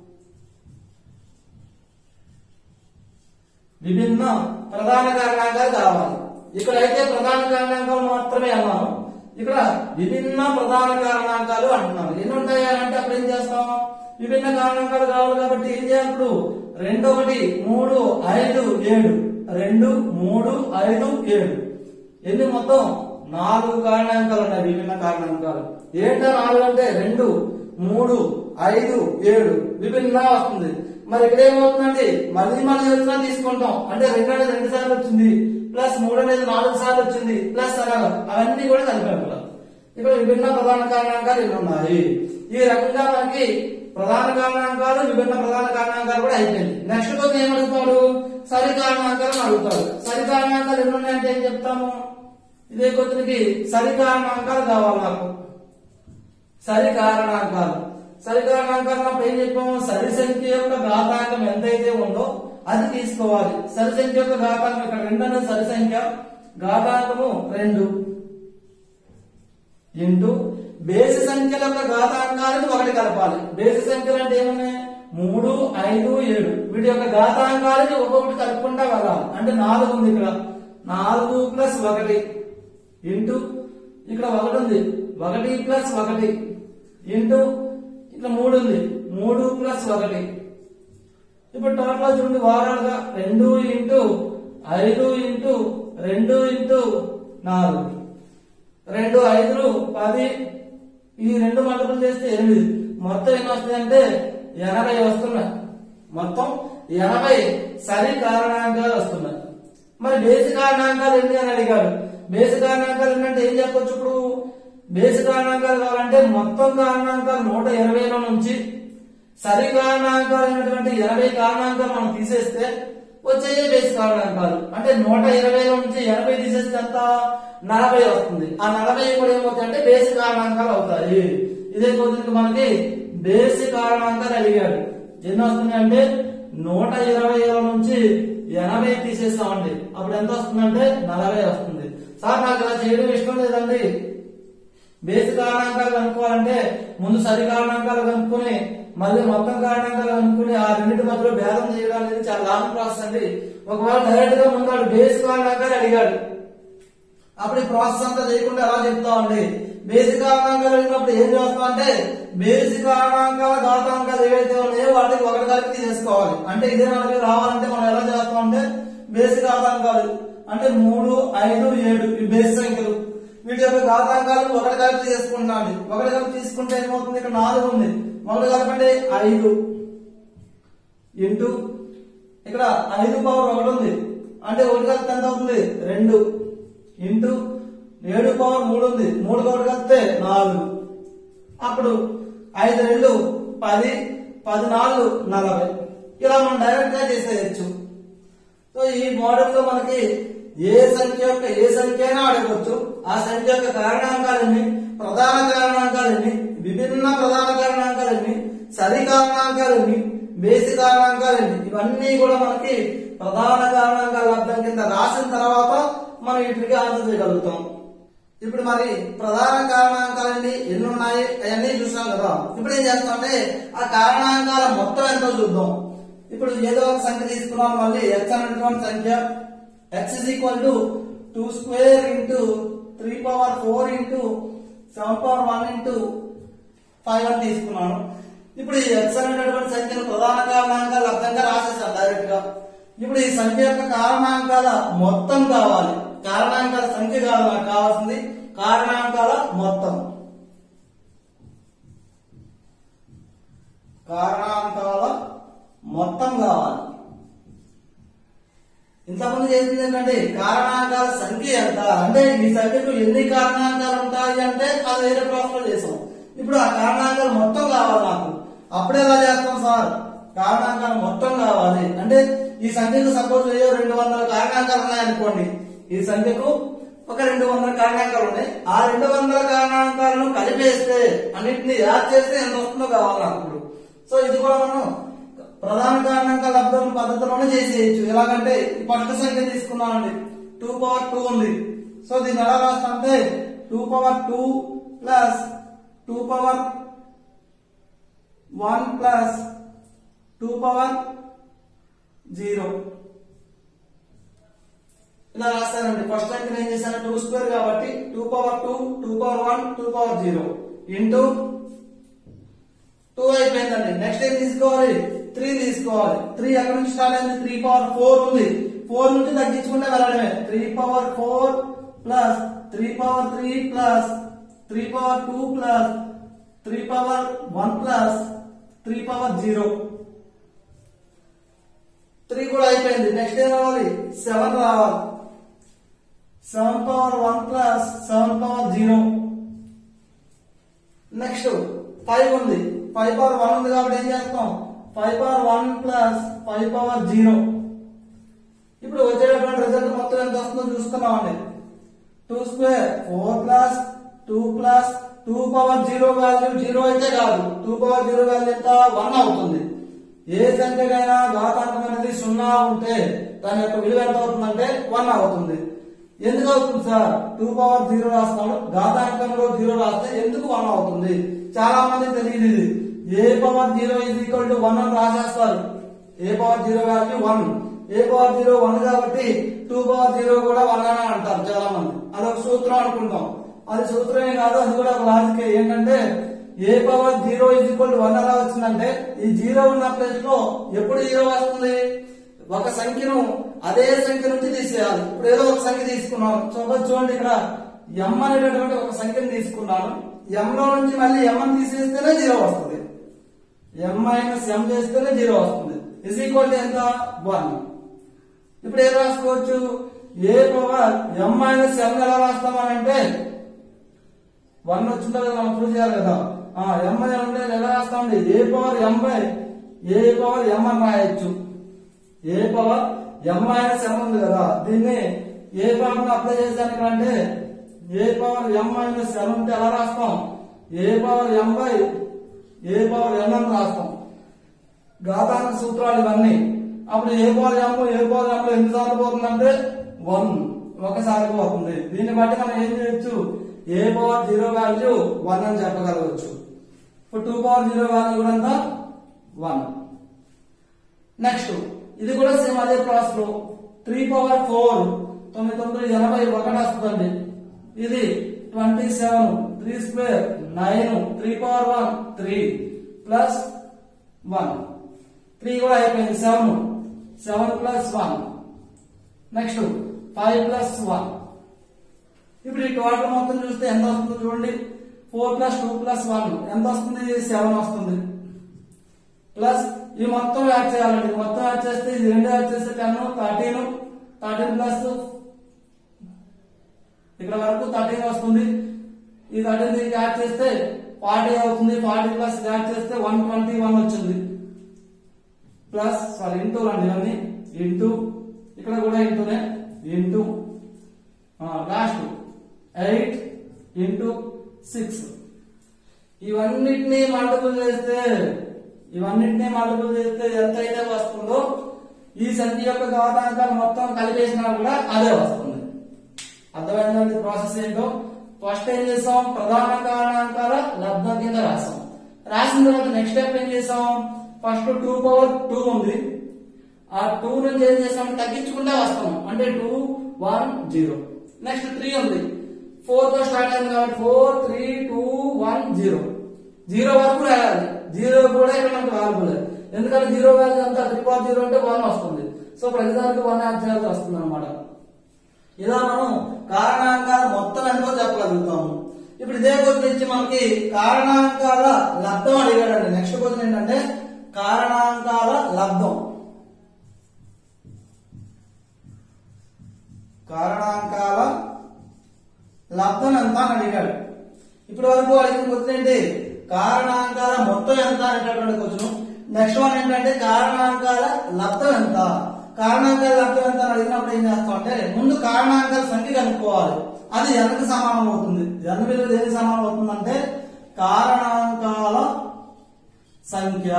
Speaker 1: విభిన్న ప్రధాన కారణాంకాలు కావాలి ఇక్కడ అయితే ప్రధాన కారణాంకాలు మాత్రమే అన్నాను ఇక్కడ విభిన్న ప్రధాన కారణాంకాలు అంటున్నాను ఎన్ని ఉంటాయి అంటే అప్పుడు ఏం చేస్తాం విభిన్న కారణాంకాలు కావాలి కాబట్టి ఏం చేయాలి ఇప్పుడు రెండు ఒకటి మూడు ఐదు ఏడు రెండు మూడు ఐదు ఏడు ఎన్ని మొత్తం నాలుగు కారణాంకాలు ఉన్నాయి విభిన్న కారణాంకాలు ఏంటో నాలుగు అంటే రెండు మూడు ఐదు ఏడు విభిన్న వస్తుంది మరి ఇక్కడ ఏమవుతుందండి మళ్ళీ మళ్ళీ వచ్చినా తీసుకుంటాం అంటే రెండు అనేది రెండు సార్లు వచ్చింది ప్లస్ మూడు అనేది నాలుగు సార్లు వచ్చింది ప్లస్ అలాగా అవన్నీ కూడా కలిపాం ఇక్కడ ఇక్కడ విభిన్న ప్రధాన కారణాంకాలు ఇవి ఉన్నాయి ఈ రకంగా మనకి ప్రధాన కారణాంకాలు విభిన్న ప్రధాన కారణాంకాలు కూడా అయిపోయింది నెక్స్ట్ క్వశ్చన్ ఏం అడుగుతాడు సరి కారణాంకాలను అడుగుతాడు సరి కారణాంకాలు ఎన్ని ఉన్నాయంటే ఏం చెప్తాము ఇదే క్వశ్చన్కి సరి కారణాంకాలు కావాలి నాకు సరి కారణాంకాలు సరి కారణాంకాలు అప్పుడు ఏం చెప్పాము సరి సంఖ్య యొక్క ఘాతాంకం ఎంతైతే ఉందో అది తీసుకోవాలి సరి సంఖ్య యొక్క ఘాతాంకం ఇక్కడ రెండు అనేది సరి సంఖ్య ఘాతాంకము రెండు ఇంటూ బేసి సంఖ్యల యొక్క ఘాతాంకాలను ఒకటి కలపాలి బేసి సంఖ్యలు అంటే ఏమున్నాయి మూడు ఐదు ఏడు వీటి యొక్క ఘాతాంకాలకి ఒక్కొక్కటి కలుపుకుంటా వెళ్ళాలి అంటే నాలుగు ఉంది ఇక్కడ నాలుగు ప్లస్ ఒకటి ఇంటూ ఇక్కడ ఒకటి ఉంది ఒకటి ప్లస్ ఒకటి ఇంటూ ఇక్కడ మూడు ఉంది మూడు ప్లస్ ఒకటి ఇప్పుడు టోటల్ చూడండి వారాలుగా రెండు ఇంటూ ఐదు ఇంటూ రెండు ఇంటూ నాలుగు రెండు ఐదులు పది ఈ రెండు మల్టిపుల్ చేస్తే ఎనిమిది మొత్తం ఎన్ని వస్తాయంటే ఎనభై వస్తున్నాయి మొత్తం ఎనభై సరి కారణాంకాలు వస్తున్నాయి మరి బేసి కారణాంకాలు ఎన్ని అని అడిగాడు బేసి కారణాంకాలు ఏంటంటే ఏం చెప్పొచ్చు ఇప్పుడు బేసి కారణాంకాలు కావాలంటే మొత్తం కారణాంకాలు నూట ఎనభైలో నుంచి సరి కారణాంకాలు అయినటువంటి ఎనభై కారణాంకాలు మనం తీసేస్తే వచ్చే బేసి కారణాంకాలు అంటే నూట ఇరవైలో నుంచి ఎనభై తీసేస్తే ఎంత నలభై వస్తుంది ఆ నలభై కూడా ఏమవుతాయి అంటే బేసి కారణాంకాలు అవుతాయి ఇదే కొద్దిగా మనకి బేసి కారణాంకాలు అడిగాడు ఎన్ని వస్తున్నాయి అంటే నూట ఇరవై నుంచి ఎనభై తీసేస్తామండి అప్పుడు ఎంత వస్తుందంటే నలభై వస్తుంది సార్ నాకు ఇలా చేయడం ఇష్టం లేదండి బేసి కారణాంకాలు కనుక్కోవాలంటే ముందు సరి కారణాంకాలు కనుక్కొని మళ్ళీ మొత్తం కారణాంకాలు కనుక్కొని ఆ రెండింటి మధ్యలో భేదం చేయడం అనేది చాలా లాంగ్ ప్రాసెస్ అండి ఒకవేళ డైరెక్ట్ గా ముందు వాడు బేసి కారణాంకాలు అడిగాడు అప్పుడు ఈ ప్రాసెస్ అంతా చేయకుండా ఎలా చెప్తామండి బేసిక్ కారణాంకాలు అడిగినప్పుడు ఏం చేస్తాం అంటే బేసిక్ కారణాంకాల ఘాతాంకాలు ఏవైతే ఉన్నాయో వాటికి ఒకటి కలిపి తీసేసుకోవాలి అంటే ఇదే మనకి రావాలంటే మనం ఎలా చేస్తాం అంటే బేసిక్ ఘాతాంకాలు అంటే మూడు ఐదు ఏడు ఈ బేస్ సంఖ్యలు వీటి యొక్క ఘాతాంకాలను ఒకటి కలిపి తీసుకుంటామండి ఒకటి కలిపి తీసుకుంటే ఏమవుతుంది ఇక్కడ నాలుగు ఉంది ఒకటి కలపండి ఐదు ఇంటూ ఇక్కడ ఐదు పవర్ ఒకటి ఉంది అంటే ఒకటి కలిపితే ఎంత అవుతుంది రెండు ఇంటూ ఏడు పవర్ మూడు ఉంది మూడు ఒకటి కలిపితే నాలుగు అప్పుడు ఐదు రెండు పది పది నాలుగు నలభై ఇలా మనం డైరెక్ట్ గా చేసేయచ్చు సో ఈ మోడల్ లో మనకి ఏ సంఖ్య యొక్క ఏ సంఖ్య అయినా అడగవచ్చు ఆ సంఖ్య యొక్క కారణాంకాలన్నీ ప్రధాన కారణాంకాలన్నీ విభిన్న ప్రధాన కారణాంకాలన్నీ సరి కారణాంకాలన్నీ బేసి కారణాంకాలన్నీ ఇవన్నీ కూడా మనకి ప్రధాన కారణాంకాల అర్థం కింద రాసిన తర్వాత మనం వీటికి ఆన్సర్ చేయగలుగుతాం ఇప్పుడు మరి ప్రధాన కారణాంకాలన్నీ ఎన్ని ఉన్నాయి అవన్నీ చూసాం కదా ఇప్పుడు ఏం చేస్తామంటే ఆ కారణాంకాల మొత్తం ఎంతో చూద్దాం ఇప్పుడు ఏదో ఒక సంఖ్య తీసుకున్నాం మళ్ళీ ఎక్స్ అనేటువంటి సంఖ్య X is equal to two square into three power four into seven power one into five అని తీసుకున్నాను ఇప్పుడు ఈ ఎక్స్ అనేటటువంటి సంఖ్యను ప్రధాన కారణాంకాలు అర్థంగా రాసేసాను డైరెక్ట్ గా ఇప్పుడు ఈ సంఖ్య యొక్క కారణాంకాల మొత్తం కావాలి కారణాంకాల సంఖ్య కాదు నాకు కావాల్సింది కారణాంకాల మొత్తం కారణాంకాల మొత్తం కావాలి ఇంతకుముందు చేసింది ఏంటంటే కారణాంకాల సంఖ్య ఎంత అంటే ఈ సంఖ్యకు ఎన్ని కారణాంకాలు ఉంటాయి అంటే అది వేరే ప్రాసెస్ లో చేసాం ఇప్పుడు ఆ కారణాంకాలు మొత్తం కావాలి నాకు అప్పుడు ఎలా చేస్తాం సార్ కారణాంకాలు మొత్తం కావాలి అంటే ఈ సంఖ్యకు సపోజ్ ఏదో రెండు వందల కారణాంకాలు ఉన్నాయనుకోండి ఈ సంఖ్యకు ఒక రెండు వందల కారణాంకాలు ఉన్నాయి ఆ రెండు వందల కారణాంకాలను కలిపేస్తే అన్నింటిని యాడ్ చేస్తే ఎంత వస్తుందో కావాలి నాకు ఇప్పుడు సో ఇది కూడా మనం ప్రధాన కారణాంకాల అర్థం పద్ధతిలోనే చేసేయచ్చు ఎలాగంటే ఈ ఫస్ట్ సంఖ్య తీసుకున్నామండి టూ పవర్ టూ ఉంది సో దీన్ని ఎలా రాస్తామంటే two power two plus two power one plus two power zero ఇలా రాస్తానండి ఫస్ట్ సంఖ్య ఏం చేశాను టూ స్క్వేర్ కాబట్టి two power two two power one two power zero into two అయిపోయిందండి నెక్స్ట్ ఏం తీసుకోవాలి త్రీ తీసుకోవాలి త్రీ ఎక్కడి నుంచి స్టార్ట్ అయింది త్రీ పవర్ ఫోర్ ఉంది ఫోర్ నుంచి తగ్గించుకుంటే వెళ్ళడమే three power four plus three power three plus three power two plus three power one plus three power zero three కూడా అయిపోయింది నెక్స్ట్ ఏం రావాలి సెవెన్ రావాలి seven power one plus seven power zero next five ఉంది five power one ఉంది కాబట్టి ఏం చేస్తాం five power one plus five power zero ఇప్పుడు వచ్చేటటువంటి రిజల్ట్ మొత్తం ఎంత వస్తుందో చూసుకున్నామండి two square four plus two plus two power zero value zero అయితే కాదు టూ పవర్ జీరో వాల్యూ ఎంత వన్ అవుతుంది ఏ సంఖ్యకైనా ఘాతాంకం అనేది సున్నా ఉంటే దాని యొక్క విలువ ఎంత అవుతుందంటే వన్ అవుతుంది ఎందుకు అవుతుంది సార్ టూ పవర్ జీరో రాస్తాడు ఘాతాంకంలో జీరో రాస్తే ఎందుకు వన్ అవుతుంది చాలా మంది తెలియదు ఇది A power zero is equal to one అని రాసేస్తారు A power zero value one A power zero one కాబట్టి టూ పవర్ జీరో కూడా వన్ అని అంటారు చాలా మంది అదొక సూత్రం అనుకుంటాం అది సూత్రమే కాదు అది కూడా ఒక లాజిక్ ఏంటంటే A power zero is equal to one ఎలా వచ్చిందంటే ఈ జీరో ఉన్న ప్లేస్ లో ఎప్పుడు జీరో వస్తుంది ఒక సంఖ్యను అదే సంఖ్య నుంచి తీసేయాలి ఇప్పుడు ఏదో ఒక సంఖ్య తీసుకున్నాను చూడండి చూడండి ఇక్కడ ఎం అనేటటువంటి ఒక సంఖ్యను తీసుకున్నాను ఎం లో నుంచి మళ్ళీ ఎం అని తీసేస్తేనే జీరో వస్తుంది ఎం మైనస్ ఎం చేస్తేనే జీరో వస్తుంది ఇస్ ఈక్వల్ టు ఎంత వన్ ఇప్పుడు ఏం రాసుకోవచ్చు A power M minus seven ఎలా రాస్తామనంటే వన్ వచ్చిందో లేదా మనం ప్రూవ్ చేయాలి కదా ఆ ఎం అని ఉంటే ఎలా రాస్తామండి A power M by A power M అని రాయొచ్చు ఏ పవర్ ఎం మైనస్ ఎం ఉంది కదా దీన్ని ఏ పవర్ అప్లై చేసాను అంటే ఏ పవర్ ఎం మైనస్ ఎం ఉంటే ఎలా రాస్తాం A power M by A power N అని రాస్తాం ఘాతాంక సూత్రాలు ఇవన్నీ అప్పుడు ఏ పవర్ ఎం ఏ పవర్ ఎం ఎన్నిసార్లు పోతుందంటే వన్ ఒకసారి పోతుంది దీన్ని బట్టి మనం ఏం చేయొచ్చు A power zero value one అని చెప్పగలవచ్చు ఇప్పుడు టూ పవర్ జీరో వాల్యూ కూడా ఎంత వన్ నెక్స్ట్ ఇది కూడా సేమ్ అదే ప్రాసెస్ లో త్రీ పవర్ ఫోర్ తొమ్మిది తొమ్మిది ఎనభై ఒకటి వస్తుందండి ఇది twenty seven three square nine three power one three plus one three కూడా అయిపోయింది seven seven plus one next five plus one ఇప్పుడు ఈ టోటల్ మొత్తం చూస్తే ఎంత వస్తుంది చూడండి four plus two plus one ఎంత వస్తుంది సెవెన్ వస్తుంది ప్లస్ ఈ మొత్తం యాడ్ చేయాలండి ఈ మొత్తం యాడ్ చేస్తే ఇది రెండు యాడ్ చేస్తే టెన్ థర్టీన్ థర్టీన్ ప్లస్ ఇక్కడ వరకు థర్టీన్ వస్తుంది ఈ థర్టీన్ దీనికి యాడ్ చేస్తే ఫార్టీ అవుతుంది ఫార్టీ ప్లస్ యాడ్ చేస్తే వన్ ట్వంటీ వన్ వచ్చింది ప్లస్ సారీ ఇంటూ అండి ఇవన్నీ ఇంటూ ఇక్కడ కూడా ఇంటూనే into last eight into six ఇవన్నిటినీ మల్టిపుల్ చేస్తే ఇవన్నిటినీ మల్టిపుల్ చేస్తే ఎంత అయితే వస్తుందో ఈ సంఖ్య యొక్క ఘాతాంకాలు మొత్తం కలిపేసినా కూడా అదే వస్తుంది అర్థమైందండి ప్రాసెస్ ఏంటో ఫస్ట్ ఏం చేసాం ప్రధాన కారణాంకాల లబ్ధం కింద రాసాం రాసిన తర్వాత నెక్స్ట్ స్టెప్ ఏం చేసాం ఫస్ట్ టూ పవర్ టూ ఉంది ఆ టూ నుంచి ఏం చేసాం తగ్గించుకుంటే వస్తాం అంటే two one zero next three ఉంది ఫోర్ తో స్టార్ట్ అయింది కాబట్టి four three two one zero zero వరకు రాయాలి జీరో కూడా ఇక్కడ మనకు వాల్యుబుల్ ఎందుకంటే జీరో వాల్యూ అంతా త్రీ పవర్ జీరో అంటే వన్ వస్తుంది సో ప్రతిదానికి వన్ యాడ్ చేయాల్సి వస్తుంది అనమాట ఇలా మనం కారణాంకాల మొత్తం ఎంతో చెప్పగలుగుతాము ఇప్పుడు ఇదే క్వశ్చన్ ఇచ్చి మనకి కారణాంకాల లబ్ధం అడిగాడండి నెక్స్ట్ క్వశ్చన్ ఏంటంటే కారణాంకాల లబ్ధం కారణాంకాల లబ్ధం ఎంత అని అడిగాడు ఇప్పటి వరకు అడిగిన క్వశ్చన్ ఏంటి కారణాంకాల మొత్తం ఎంత అనేటటువంటి క్వశ్చన్ నెక్స్ట్ వన్ ఏంటంటే కారణాంకాల లబ్ధం ఎంత కారణాంకాల లబ్ధం ఎంత అని అడిగినప్పుడు ఏం చేస్తాం అంటే ముందు కారణాంకాల సంఖ్య కనుక్కోవాలి అది ఎనకు సమానం అవుతుంది ఎన్ విలువ దేనికి సమానం అవుతుందంటే కారణాంకాల సంఖ్య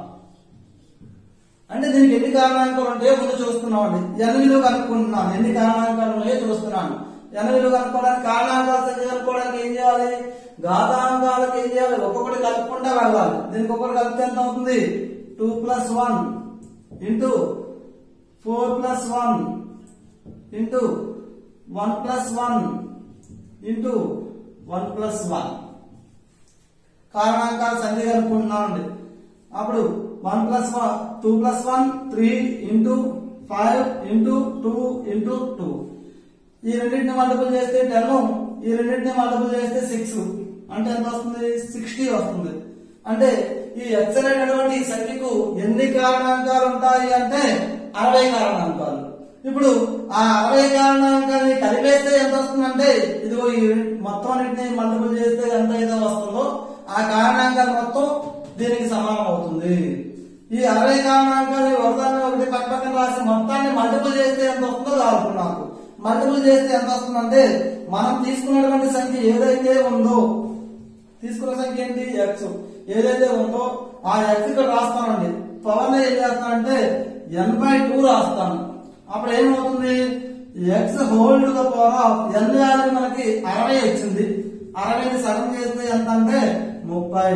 Speaker 1: అంటే దీనికి ఎన్ని కారణాంకాలు ఉంటాయో ముందు చూస్తున్నాం అండి ఎన్ని విలువ కనుక్కుంటున్నాను ఎన్ని కారణాంకాలు ఉన్నాయో చూస్తున్నాను ఎన్ని విలువ కనుక్కోవడానికి కారణాంకాల సంఖ్య కనుక్కోవడానికి ఏం చేయాలి ఘాతాంకాలకు ఏం చేయాలి ఒక్కొక్కటి కలుపుకుంటా వెళ్ళాలి దీనికి ఒక్కొక్కటి కలిపితే ఎంత అవుతుంది two plus one into four plus one into one plus one into one plus one కారణాంకాల సంఖ్య కనుక్కుంటున్నామండి అప్పుడు one plus one two plus one three into five into two into two ఈ రెండింటిని మల్టిపుల్ చేస్తే టెన్ ఈ రెండింటిని మల్టిపుల్ చేస్తే సిక్స్ అంటే ఎంత వస్తుంది సిక్స్టీ వస్తుంది అంటే ఈ ఎక్స్ అనేటటువంటి ఈ సంఖ్యకు ఎన్ని కారణాంకాలు ఉంటాయి అంటే అరవై కారణాంకాలు ఇప్పుడు ఆ అరవై కారణాంకాన్ని కలిపేస్తే ఎంత వస్తుందంటే ఇదిగో ఈ మొత్తం అన్నింటిని మల్టిపుల్ చేస్తే ఎంత అయితే వస్తుందో ఆ కారణాంకాలు మొత్తం దీనికి సమానం అవుతుంది ఈ అరవై కారణాంకాన్ని ఒకదాన్ని ఒకటి పక్క పక్కన రాసి మొత్తాన్ని మల్టిపుల్ చేస్తే ఎంత వస్తుందో కావాలి నాకు మల్టిపుల్ చేస్తే ఎంత వస్తుందంటే మనం తీసుకున్నటువంటి సంఖ్య ఏదైతే ఉందో తీసుకున్న సంఖ్య ఏంటి ఎక్స్ ఏదైతే ఉందో ఆ ఎక్స్ ఇక్కడ రాస్తానండి పవర్ లో ఏం చేస్తానంటే ఎన్ బై టూ రాస్తాను అప్పుడు ఏమవుతుంది X whole to the power of N value మనకి అరవై వచ్చింది అరవైని సగం చేస్తే ఎంత అంటే ముప్పై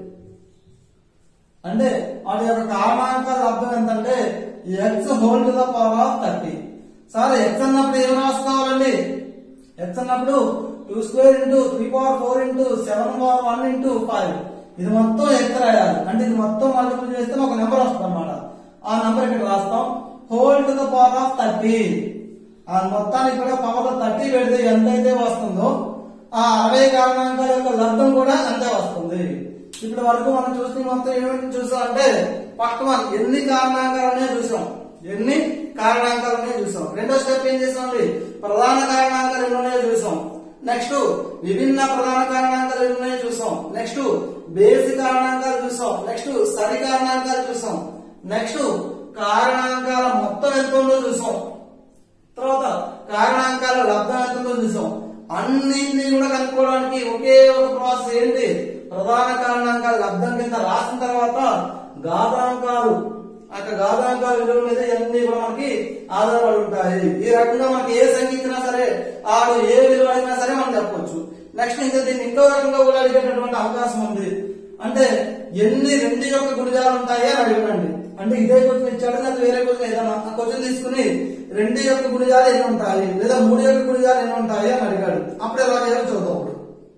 Speaker 1: అంటే వాటి యొక్క కారణాంకాల అర్థం ఏంటంటే X whole to the power of thirty sir X అన్నప్పుడు ఏం రాసుకోవాలండి ఎక్స్ అన్నప్పుడు two square into three power four into seven power one into five ఇది మొత్తం ఎక్స్ రాయాలి అంటే ఇది మొత్తం మల్టిపుల్ చేస్తే ఒక నెంబర్ వస్తుంది అనమాట ఆ నెంబర్ ఇక్కడ రాస్తాం whole to the power of thirty ఆ మొత్తానికి కూడా పవర్ థర్టీ పెడితే ఎంతైతే వస్తుందో ఆ అరవై కారణాంకాల యొక్క లబ్ధం కూడా అంతే వస్తుంది ఇప్పటి వరకు మనం చూసిన మొత్తం ఏమేమి చూసాం అంటే ఫస్ట్ వన్ ఎన్ని కారణాంకాలనే చూసాం ఎన్ని కారణాంకాలనే చూసాం రెండో స్టెప్ ఏం చేసామండి ప్రధాన కారణాంకాలు ఎన్ని ఉన్నాయో చూసాం నెక్స్ట్ విభిన్న ప్రధాన కారణాంకాలు ఎన్ని ఉన్నాయో చూసాం నెక్స్ట్ బేసి కారణాంకాలు చూసాం నెక్స్ట్ సరి కారణాంకాలు చూసాం నెక్స్ట్ కారణాంకాల మొత్తం ఎంత ఉందో చూసాం తర్వాత కారణాంకాల లబ్ధం ఎంత ఉందో చూసాం అన్నింటినీ కూడా కనుక్కోవడానికి ఒకే ఒక ప్రాసెస్ ఏంటి ప్రధాన కారణాంకాల లబ్ధం కింద రాసిన తర్వాత ఘాతాంకాలు అక్కడ ఘాతాంకాల విలువ మీద ఇవన్నీ కూడా మనకి ఆధారపడి ఉంటాయి ఈ రకంగా మనకి ఏ సంఖ్య ఇచ్చినా సరే ఆడు ఏ విలువ అయినా సరే మనం చెప్పొచ్చు నెక్స్ట్ ఇంకా దీన్ని ఇంకో రకంగా కూడా అడిగేటటువంటి అవకాశం ఉంది అంటే ఎన్ని రెండు యొక్క గుడిజాలు ఉంటాయి అని అడగండి అంటే ఇదే క్వశ్చన్ ఇచ్చాడు లేదా వేరే క్వశ్చన్ ఏదైనా ఆ క్వశ్చన్ తీసుకుని రెండు యొక్క గుడిజాలు ఎన్ని ఉంటాయి లేదా మూడు యొక్క గుడిజాలు ఎన్ని ఉంటాయి అని అడిగాడు అప్పుడు ఎలా చేయాలో చూద్దాం అప్పుడు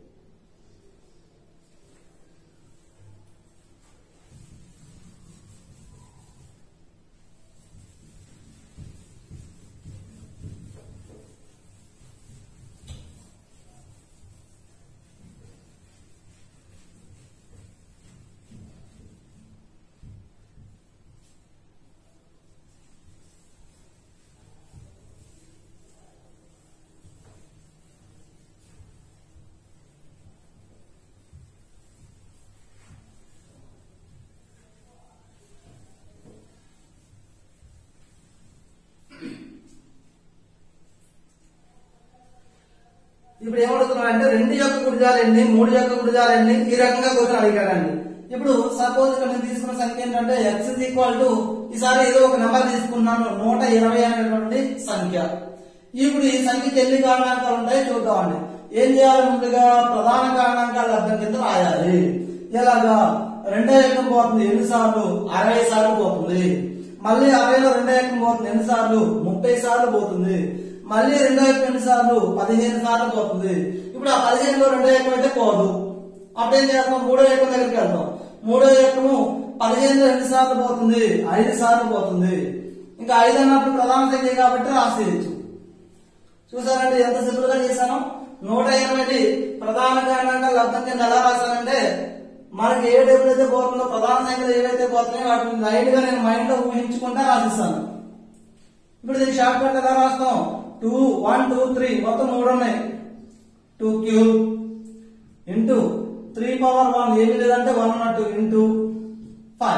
Speaker 1: ఇప్పుడు ఏమడుగుతున్నాడంటే రెండు యొక్క గుడిజాలు ఎన్ని మూడు యొక్క గుడిజాలు ఎన్ని ఈ రకంగా క్వశ్చన్ అడిగాడండి ఇప్పుడు సపోజ్ ఇక్కడ నేను తీసుకున్న సంఖ్య ఏంటంటే ఎక్స్ ఇస్ ఈక్వల్ టు ఈసారి ఏదో ఒక నెంబర్ తీసుకున్నాను నూట ఇరవై అనేటువంటి సంఖ్య ఇప్పుడు ఈ సంఖ్యకి ఎన్ని కారణాంకాలు ఉంటాయో చూద్దామండి ఏం చేయాలి ముందుగా ప్రధాన కారణాంకాలు అర్థం కింద రాయాలి ఎలాగా రెండో ఎక్కం పోతుంది ఎన్ని సార్లు అరవై సార్లు పోతుంది మళ్ళీ అరవైలో రెండో ఎక్కం పోతుంది ఎన్ని సార్లు ముప్పై సార్లు పోతుంది మళ్ళీ రెండో ఎక్కం ఎన్ని సార్లు పదిహేను సార్లు పోతుంది ఇప్పుడు ఆ పదిహేనులో రెండో ఎక్కం అయితే పోదు అప్పుడు ఏం చేస్తాం మూడో ఎక్కం దగ్గరికి వెళ్తాం మూడో ఎక్కము పదిహేనులో ఎన్ని సార్లు పోతుంది ఐదు సార్లు పోతుంది ఇంకా ఐదు అన్నప్పుడు ప్రధాన సంఖ్య కాబట్టి రాసేయచ్చు చూసారంటే ఎంత సింపుల్ గా చేశాను నూట ఎనిమిది ప్రధాన కారణంగా లబ్ధం కింద ఎలా రాశానంటే మనకి ఏ టేబుల్ అయితే పోతుందో ప్రధాన సంఖ్యలు ఏవైతే పోతున్నాయో వాటిని లైట్ గా నేను మైండ్ లో ఊహించుకుంటా రాసిస్తాను ఇప్పుడు దీనికి షార్ట్ కట్ ఎలా రాస్తాం టూ వన్ టూ త్రీ మొత్తం మూడు ఉన్నాయి two cube into three power one ఏమి లేదంటే వన్ ఉన్నట్టు ఇంటూ ఫైవ్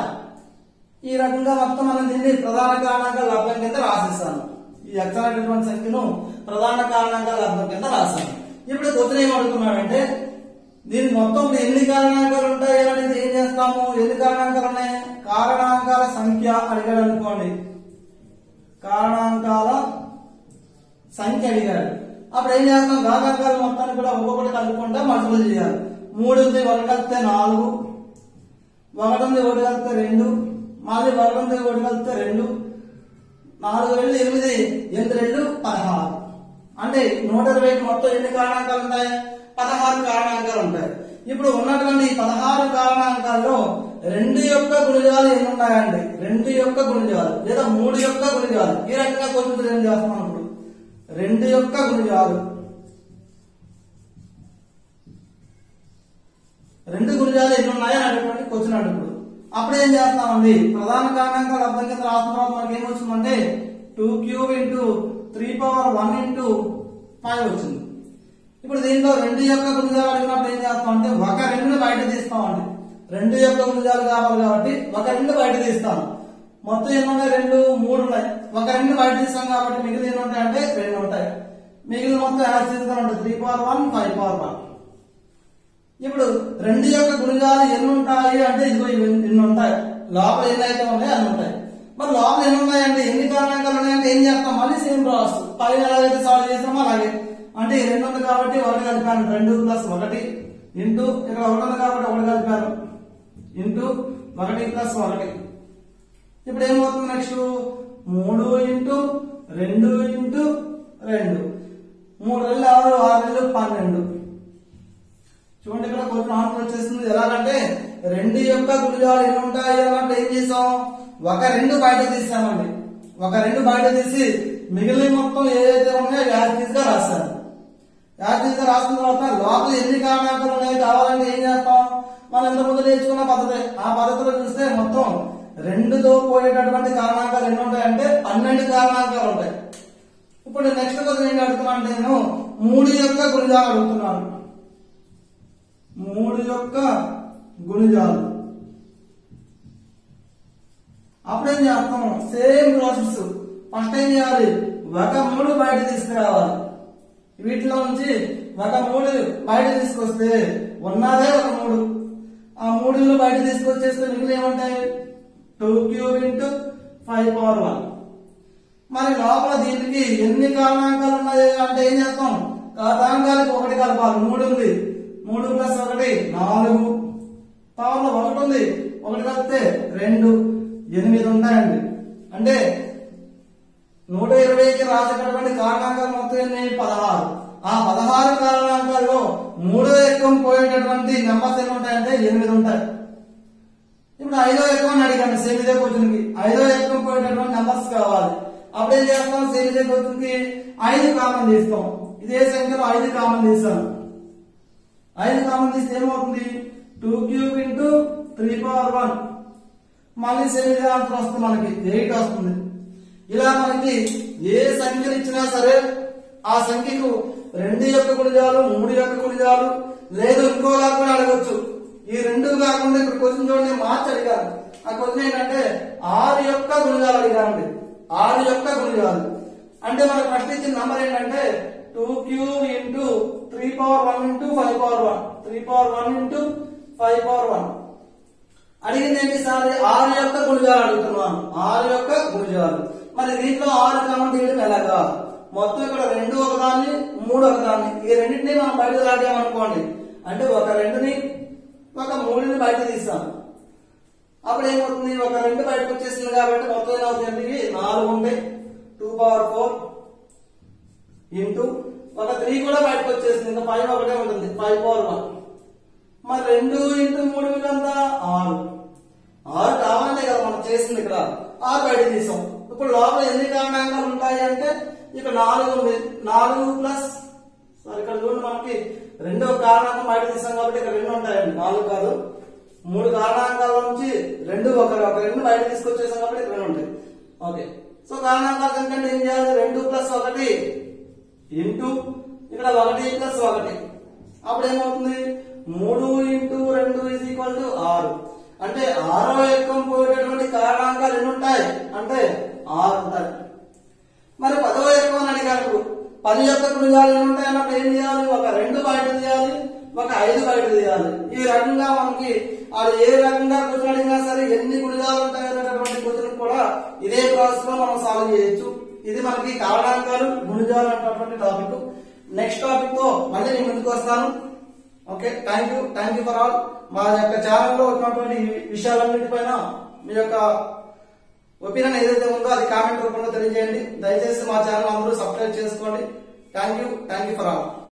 Speaker 1: ఈ రకంగా మొత్తం మనం దీన్ని ప్రధాన కారణంగా లబ్ధం కింద రాసిస్తాను ఈ ఎక్స్ అనేటటువంటి సంఖ్యను ప్రధాన కారణంగా లబ్ధం కింద రాశాను ఇప్పుడు క్వశ్చన్ ఏం అడుగుతున్నాడంటే దీని మొత్తం ఇప్పుడు ఎన్ని కారణాంకాలు ఉంటాయి అనేది ఏం చేస్తాము ఎన్ని కారణాంకాలు ఉన్నాయి కారణాంకాల సంఖ్య అడిగాడు అనుకోండి కారణాంకాల సంఖ్య అడిగాడు అప్పుడు ఏం చేస్తాం ఘాతాంకాలు మొత్తాన్ని కూడా ఒక్కొక్కటి కలుపుకుంటా మల్టిపుల్ చేయాలి మూడు ఉంది ఒకటి కలిపితే నాలుగు ఒకటి ఉంది ఒకటి కలిపితే రెండు మళ్ళీ ఒకటి ఉంది ఒకటి కలిపితే రెండు నాలుగు రెండు ఎనిమిది ఎనిమిది రెండు పదహారు అంటే నూట ఇరవైకి మొత్తం ఎన్ని కారణాంకాలు ఉంటాయి పదహారు కారణాంకాలు ఉంటాయి ఇప్పుడు ఉన్నటువంటి ఈ పదహారు కారణాంకాల్లో రెండు యొక్క గుణిజాలు ఎన్ని ఉన్నాయండి రెండు యొక్క గుణిజాలు లేదా మూడు యొక్క గుణిజాలు ఈ రకంగా కొంచెం ఏం చేస్తాం ఇప్పుడు రెండు యొక్క గుణిజాలు రెండు గుణిజాలు ఎన్ని ఉన్నాయని అడిగినటువంటి క్వశ్చన్ అడుగుడు అప్పుడు ఏం చేస్తామండి ప్రధాన కారణాంకాలు అర్థం కింద రాసిన తర్వాత మనకి ఏం వచ్చిందంటే two cube into three power one into five వచ్చింది ఇప్పుడు దీంట్లో రెండు యొక్క గుణిజాలు అడిగినప్పుడు ఏం చేస్తాం అంటే ఒక రెండు బయట తీస్తామండి రెండు యొక్క గుణిజాలు కావాలి కాబట్టి ఒక రెండు బయట తీస్తాను మొత్తం ఎన్ని ఉన్నాయి రెండు మూడు ఉన్నాయి ఒక రెండు బయట తీస్తాం కాబట్టి మిగిలిన ఎన్ని ఉంటాయి అంటే రెండు ఉంటాయి మిగిలిన మొత్తం యాడ్ తీసుకుంటే three power one five power one ఇప్పుడు రెండు యొక్క గుణిజాలు ఎన్ని ఉంటాయి అంటే ఇదిగో ఇవి ఎన్ని ఉంటాయి లోపల ఎన్ని అయితే ఉంటాయి అన్ని ఉంటాయి మరి లోపల ఎన్ని ఉన్నాయండి ఎన్ని కారణాంకాలు ఉన్నాయంటే ఏం చేస్తాం మళ్ళీ సేమ్ ప్రాసెస్ పైన ఎలాగైతే సాల్వ్ చేస్తామో అలాగే అంటే ఈ రెండు ఉంది కాబట్టి ఒకటి కలిపాను రెండు ప్లస్ ఒకటి ఇంటూ ఇక్కడ ఒకటి ఉంది కాబట్టి ఒకటి కలిపాను ఇంటూ ఒకటి ప్లస్ ఒకటి ఇప్పుడు ఏమవుతుంది నెక్స్ట్ మూడు ఇంటూ రెండు ఇంటూ రెండు మూడు రెండు ఆరు ఆరు రెండు పన్నెండు చూడండి ఇక్కడ కొంచెం ఆన్సర్ వచ్చేస్తుంది ఎలాగంటే రెండు యొక్క గుణిజాలు ఎన్ని ఉంటాయి అన్నట్టు ఏం చేసాం ఒక రెండు బయట తీసామండి ఒక రెండు బయట తీసి మిగిలిన మొత్తం ఏదైతే ఉన్నాయో యాజిటీస్ గా రాశాను యాజిటీస్ గా రాసిన తర్వాత లోపల ఎన్ని కారణాంకాలు ఉన్నాయో కావాలంటే ఏం చేస్తాం మనం ఇంతకుముందు నేర్చుకున్న పద్ధతి ఆ పద్ధతిలో చూస్తే మొత్తం రెండుతో పోయేటటువంటి కారణాంకాలు ఎన్ని ఉంటాయంటే పన్నెండు కారణాంకాలు ఉంటాయి ఇప్పుడు నెక్స్ట్ క్వశ్చన్ ఏంటి అడుగుతున్నా అంటే నేను మూడు యొక్క గుణిజాలు అడుగుతున్నాను మూడు యొక్క గుణిజాలు అప్పుడేం చేస్తాం సేమ్ ప్రాసెస్ ఫస్ట్ ఏం చేయాలి ఒక మూడు బయట తీసుకురావాలి వీటిలో నుంచి ఒక మూడు బయట తీసుకొస్తే ఉన్నదే ఒక మూడు ఆ మూడులు బయట తీసుకొచ్చేస్తే మిగిలిన ఏముంటాయి two cube into five power one మరి లోపల దీనికి ఎన్ని కారణాంకాలు ఉన్నాయి అంటే ఏం చేస్తాం కారణాంకాలకు ఒకటి కలపాలి మూడు ఉంది మూడు ప్లస్ ఒకటి నాలుగు పవర్ లో ఒకటి ఉంది ఒకటి కలిపితే రెండు ఎనిమిది ఉంటాయండి అంటే నూట ఇరవైకి రాసేటటువంటి కారణాంకాలు మొత్తం ఎన్ని పదహారు ఆ పదహారు కారణాంకాల్లో మూడో ఎక్కం పోయేటటువంటి నెంబర్స్ ఎన్ని ఉంటాయంటే ఎనిమిది ఉంటాయి ఇప్పుడు ఐదో ఎక్కం అడిగాను సేమ్ ఇదే క్వశ్చన్ కి ఐదో ఎక్కం పోయేటటువంటి నెంబర్స్ కావాలి అప్పుడు ఏం చేస్తాం సేమ్ ఇదే క్వశ్చన్ కి ఐదు కామన్ తీస్తాం ఇదే సంఖ్యలో ఐదు కామన్ తీస్తాను ఐదు కామన్ తీస్తే ఏమవుతుంది two cube into three power one మళ్ళీ సేమ్ ఇదే ఆన్సర్ వస్తుంది మనకి ఎయిట్ వస్తుంది ఇలా మనకి ఏ సంఖ్యలు ఇచ్చినా సరే ఆ సంఖ్యకు రెండు యొక్క గుణిజాలు మూడు యొక్క గుణిజాలు లేదు ఇంకోలా కూడా అడగొచ్చు ఈ రెండు కాకుండా ఇక్కడ క్వశ్చన్ చూడండి మార్చి అడిగాను ఆ క్వశ్చన్ ఏంటంటే ఆరు యొక్క గుణిజాలు అడిగానండి ఆరు యొక్క గుణిజాలు అంటే మనకు ఫస్ట్ ఇచ్చిన నంబర్ ఏంటంటే two cube into three power one into five power one three power one into five power one అడిగింది ఏంటి సార్ ఆరు యొక్క గుణిజాలు అడుగుతున్నాను ఆరు యొక్క గుణిజాలు మరి దీంట్లో ఆరు కామన్ తీయడం ఎలాగా మొత్తం ఇక్కడ రెండు ఒకదాన్ని మూడు ఒకదాన్ని ఈ రెండింటిని మనం బయట లాగామనుకోండి అంటే ఒక రెండుని ఒక మూడుని బయట తీస్తాం అప్పుడు ఏమవుతుంది ఒక రెండు బయటకు వచ్చేసింది కాబట్టి మొత్తం ఏమవుతుంది ఇవి నాలుగు ఉంటాయి టూ పవర్ ఫోర్ ఇంటూ ఒక త్రీ కూడా బయటకు వచ్చేసింది ఇంకా ఫైవ్ ఒకటే ఉంటుంది ఫైవ్ పవర్ వన్ మరి రెండు ఇంటూ మూడు వీళ్ళంతా ఆరు ఆరు కావాలంటే కదా మనం చేసింది ఇక్కడ ఆరు బయట తీసాం ఇప్పుడు లోపల ఎన్ని కారణాంకాలు ఉంటాయి అంటే ఇక్కడ నాలుగు ఉంది నాలుగు ప్లస్ సార్ ఇక్కడ చూడండి మనకి రెండో కారణాంకం బయట తీసాం కాబట్టి ఇక్కడ రెండు ఉంటాయండి నాలుగు కాదు మూడు కారణాంకాల నుంచి రెండు ఒక ఒక రెండు బయట తీసుకొచ్చేసాం కాబట్టి ఇక్కడ రెండు ఉంటాయి ఓకే సో కారణాంకాల సంఖ్య అంటే ఏం చేయాలి రెండు ప్లస్ ఒకటి ఇంటూ ఇక్కడ ఒకటి ప్లస్ ఒకటి అప్పుడు ఏమవుతుంది మూడు ఇంటూ రెండు ఇజ్ ఈక్వల్ టు ఆరు అంటే ఆరో ఎక్కం పోయేటటువంటి కారణాంకాలు ఎన్ని ఉంటాయి అంటే ఆరు ఉంటాయి మరి పదో ఎక్కం అని అడిగారు పది యొక్క గుణిజాలు ఎన్ని ఉంటాయి అన్నప్పుడు ఏం చేయాలి ఒక రెండు బయట తీయాలి ఒక ఐదు బయట తీయాలి ఈ రకంగా మనకి అది ఏ రకంగా క్వశ్చన్ అడిగినా సరే ఎన్ని గుణిజాలు ఉంటాయి అనేటటువంటి క్వశ్చన్ కూడా ఇదే ప్రాసెస్ లో మనం సాల్వ్ చేయొచ్చు ఇది మనకి కారణాంకాలు గుణిజాలు అనేటటువంటి టాపిక్ నెక్స్ట్ టాపిక్ తో మళ్ళీ నేను ముందుకు వస్తాను okay thank you thank you for all మా యొక్క ఛానల్లో ఉన్నటువంటి విషయాలన్నిటిపైన మీ యొక్క ఒపీనియన్ ఏదైతే ఉందో అది కామెంట్ రూపంలో తెలియజేయండి దయచేసి మా ఛానల్ అందరూ సబ్స్క్రైబ్ చేసుకోండి thank you thank you for all